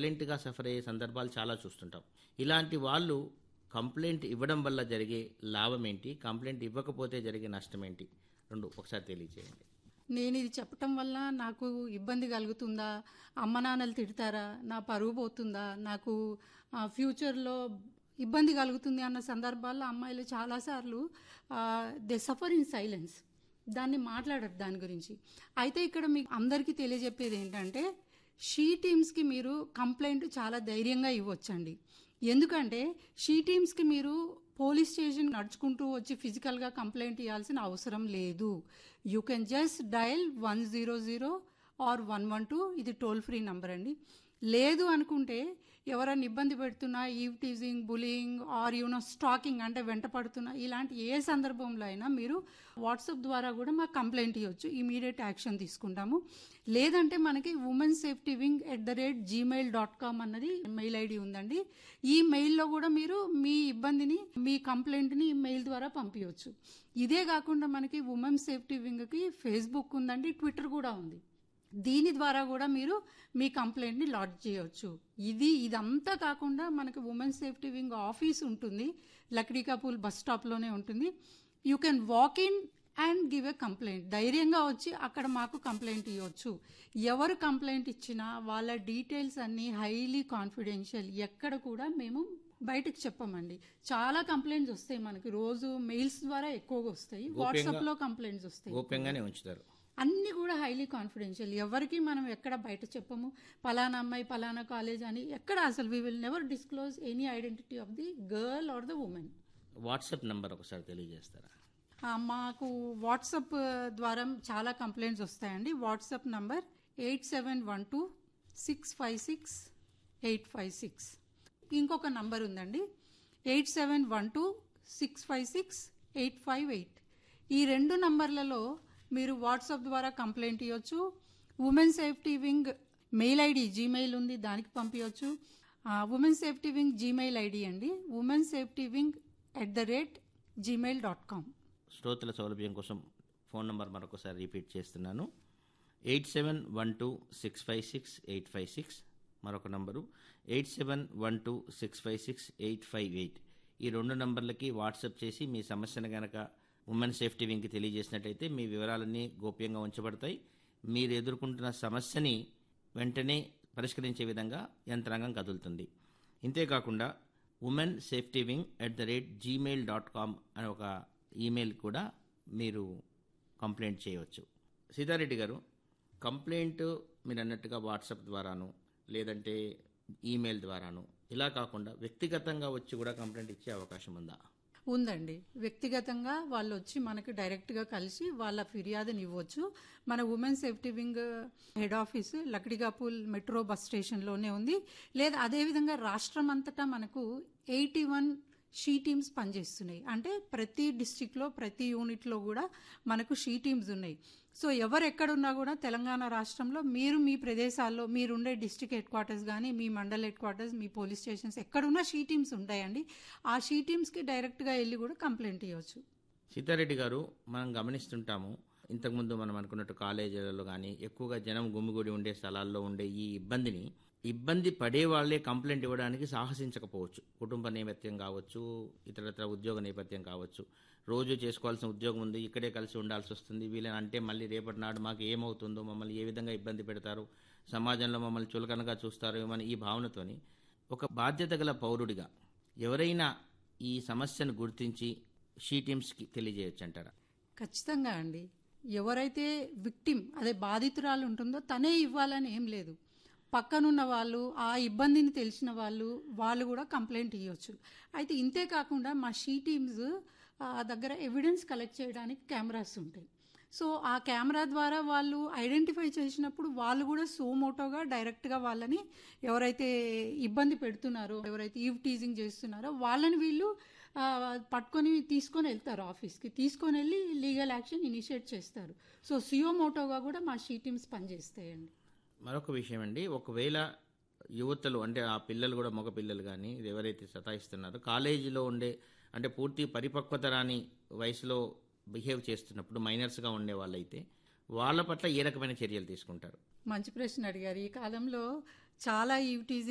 సైలెంట్గా సఫర్ అయ్యే సందర్భాలు చాలా చూస్తుంటాం ఇలాంటి వాళ్ళు కంప్లైంట్ ఇవ్వడం వల్ల జరిగే లాభం ఏంటి కంప్లైంట్ ఇవ్వకపోతే జరిగే నష్టం ఏంటి రెండు ఒకసారి తెలియజేయండి నేను ఇది చెప్పటం వల్ల నాకు ఇబ్బంది కలుగుతుందా అమ్మ నాన్నలు తిడతారా నా పరువు పోతుందా నాకు ఆ, ఫ్యూచర్లో ఇబ్బంది కలుగుతుంది అన్న సందర్భాల్లో అమ్మాయిలు చాలాసార్లు దే సఫర్ ఇన్ సైలెన్స్ దాన్ని మాట్లాడరు దాని గురించి అయితే ఇక్కడ మీకు అందరికీ తెలియజెప్పేది ఏంటంటే షీ టీమ్స్కి మీరు కంప్లైంట్ చాలా ధైర్యంగా ఇవ్వచ్చండి ఎందుకంటే షీ టీమ్స్కి మీరు పోలీస్ స్టేషన్ నడుచుకుంటూ వచ్చి ఫిజికల్గా కంప్లైంట్ ఇవ్వాల్సిన అవసరం లేదు you can just dial one zero zero or one one two ఇది టోల్ ఫ్రీ నంబర్ అండి లేదు అనుకుంటే ఎవరైనా ఇబ్బంది పెడుతున్నా eve teasing bulling or you know stalking అంటే వెంట పడుతున్నా ఇలాంటి ఏ సందర్భంలో అయినా మీరు వాట్సాప్ ద్వారా కూడా మాకు కంప్లైంట్ ఇవ్వచ్చు ఇమీడియట్ యాక్షన్ తీసుకుంటాము లేదంటే మనకి women safety wing at the rate Gmail dot com అన్నది మెయిల్ ఐడి ఉందండి ఈ మెయిల్లో కూడా మీరు మీ ఇబ్బందిని మీ కంప్లైంట్ని మెయిల్ ద్వారా పంపించవచ్చు ఇదే కాకుండా మనకి ఉమెన్ సేఫ్టీ వింగ్కి ఫేస్బుక్ ఉందండి ట్విట్టర్ కూడా ఉంది దీని ద్వారా కూడా మీరు మీ కంప్లైంట్ని లాడ్జ్ చేయవచ్చు ఇది ఇదంతా కాకుండా మనకి ఉమెన్ సేఫ్టీ వింగ్ ఆఫీస్ ఉంటుంది లక్డీకాపూల్ బస్ స్టాప్లోనే ఉంటుంది you can walk in and give a complaint ధైర్యంగా వచ్చి అక్కడ మాకు కంప్లైంట్ ఇవ్వచ్చు ఎవరు కంప్లైంట్ ఇచ్చినా వాళ్ళ డీటెయిల్స్ అన్నీ హైలీ కాన్ఫిడెన్షియల్ ఎక్కడ కూడా మేము బయటకు చెప్పమండి చాలా కంప్లైంట్స్ వస్తాయి మనకి రోజు మెయిల్స్ ద్వారా ఎక్కువగా వస్తాయి వాట్సాప్ లో కంప్లైంట్స్ వస్తాయి గోప్యంగానే ఉంచుతారు అన్ని కూడా హైలీ కాన్ఫిడెన్షియల్ ఎవరికి మనం ఎక్కడ బయట చెప్పము పలానా అమ్మాయి పలానా కాలేజ్ అని ఎక్కడ అసలు we will never disclose any identity of the girl or the women WhatsApp number ఒకసారి తెలియజేస్తారా మాకు వాట్సాప్ ద్వారా చాలా కంప్లైంట్స్ వస్తాయండి WhatsApp number eight seven one two six five six eight five six ఇంకొక నంబర్ ఉందండి eight seven one two six five six eight five eight ఈ రెండు నంబర్లలో మీరు వాట్సాప్ ద్వారా కంప్లైంట్ ఇవ్వచ్చు women safety wing mail ID Gmail ఉంది దానికి పంపించవచ్చు women safety wing Gmail ID అండి women safety wing at the rate Gmail dot com శ్రోతల సౌలభ్యం కోసం ఫోన్ నంబర్ మరొకసారి రిపీట్ చేస్తున్నాను eight seven one two six five six eight five six మరొక number eight seven one two six five six eight five eight ఈ రెండు నంబర్లకి WhatsApp చేసి మీ సమస్యను గనక ఉమెన్ సేఫ్టీ వింగ్కి తెలియజేసినట్టయితే మీ వివరాలన్నీ గోప్యంగా ఉంచబడతాయి మీరు ఎదుర్కొంటున్న సమస్యని వెంటనే పరిష్కరించే విధంగా యంత్రాంగం కదులుతుంది ఇంతేకాకుండా women safety wing at the rate Gmail dot com అనే ఒక ఈమెయిల్ కూడా మీరు కంప్లైంట్ చేయవచ్చు సీతారెడ్డి గారు కంప్లైంట్ మీరు అన్నట్టుగా వాట్సాప్ ద్వారాను లేదంటే ఈమెయిల్ ద్వారాను ఇలా కాకుండా వ్యక్తిగతంగా వచ్చి కూడా కంప్లైంట్ ఇచ్చే అవకాశం ఉందా ఉందండి వ్యక్తిగతంగా వాళ్ళు వచ్చి మనకి డైరెక్ట్గా కలిసి వాళ్ళ ఫిర్యాదుని ఇవ్వచ్చు మన women safety wing head office Lakdikapul metro bus స్టేషన్లోనే ఉంది లేదా అదేవిధంగా రాష్ట్రం అంతటా మనకు ఎయిటీ వన్ షీ టీమ్స్ పనిచేస్తున్నాయి అంటే ప్రతి డిస్టిక్లో ప్రతి యూనిట్లో కూడా మనకు షీ టీమ్స్ ఉన్నాయి సో ఎవరు ఎక్కడున్నా కూడా తెలంగాణ రాష్ట్రంలో మీరు మీ ప్రదేశాల్లో మీరుండే డిస్టిక్ హెడ్ క్వార్టర్స్ కానీ మీ మండల్ హెడ్ క్వార్టర్స్ మీ పోలీస్ స్టేషన్స్ ఎక్కడున్నా షీ టీమ్స్ ఉంటాయండి ఆ షీ టీమ్స్కి డైరెక్ట్గా వెళ్ళి కూడా కంప్లైంట్ ఇవ్వచ్చు సీతారెడ్డి గారు మనం గమనిస్తుంటాము ఇంతకుముందు మనం అనుకున్నట్టు కాలేజీలలో కానీ ఎక్కువగా జనం గుమిగూడి ఉండే స్థలాల్లో ఉండే ఈ ఇబ్బందిని ఇబ్బంది పడే వాళ్ళే కంప్లైంట్ ఇవ్వడానికి సాహసించకపోవచ్చు కుటుంబ నేపథ్యం కావచ్చు ఇతరత్ర ఉద్యోగ నేపథ్యం కావచ్చు రోజు చేసుకోవాల్సిన ఉద్యోగం ఉంది ఇక్కడే కలిసి ఉండాల్సి వస్తుంది వీళ్ళని అంటే మళ్ళీ రేపటి నాడు మాకు ఏమవుతుందో మమ్మల్ని ఏ విధంగా ఇబ్బంది పెడతారు సమాజంలో మమ్మల్ని చులకనగా చూస్తారు ఏమని ఈ భావనతోని ఒక బాధ్యత గల పౌరుడిగా ఎవరైనా ఈ సమస్యను గుర్తించి షీ టీమ్స్కి తెలియజేయచ్చు అంటారా ఖచ్చితంగా అండి ఎవరైతే విక్టిమ్ అదే బాధితురాలు ఉంటుందో తనే ఇవ్వాలని ఏం లేదు పక్కనున్న వాళ్ళు ఆ ఇబ్బందిని తెలిసిన వాళ్ళు వాళ్ళు కూడా కంప్లైంట్ ఇవ్వచ్చు అయితే ఇంతే కాకుండా మా షీ టీమ్స్ దగ్గర ఎవిడెన్స్ కలెక్ట్ చేయడానికి కెమెరాస్ ఉంటాయి సో ఆ కెమెరా ద్వారా వాళ్ళు ఐడెంటిఫై చేసినప్పుడు వాళ్ళు కూడా సోమోటోగా డైరెక్ట్గా వాళ్ళని ఎవరైతే ఇబ్బంది పెడుతున్నారో ఎవరైతే ఈవ్ టీజింగ్ చేస్తున్నారో వాళ్ళని వీళ్ళు ఆ, పట్టుకొని తీసుకొని వెళ్తారు ఆఫీస్కి తీసుకొని వెళ్ళి లీగల్ యాక్షన్ ఇనిషియేట్ చేస్తారు సో సియోమోటోగా కూడా మా షీ టీమ్స్ పనిచేస్తాయండి మరొక విషయం అండి ఒకవేళ యువతలు అంటే ఆ పిల్లలు కూడా మగ పిల్లలు కానీ ఇది ఎవరైతే సతాయిస్తున్నారో కాలేజీలో ఉండే అంటే పూర్తి పరిపక్వత రాని వయసులో బిహేవ్ చేస్తున్నప్పుడు మైనర్స్గా ఉండే వాళ్ళైతే వాళ్ళ పట్ల ఏ రకమైన చర్యలు తీసుకుంటారు మంచి ప్రశ్న అడిగారు ఈ కాలంలో చాలా ఈవ్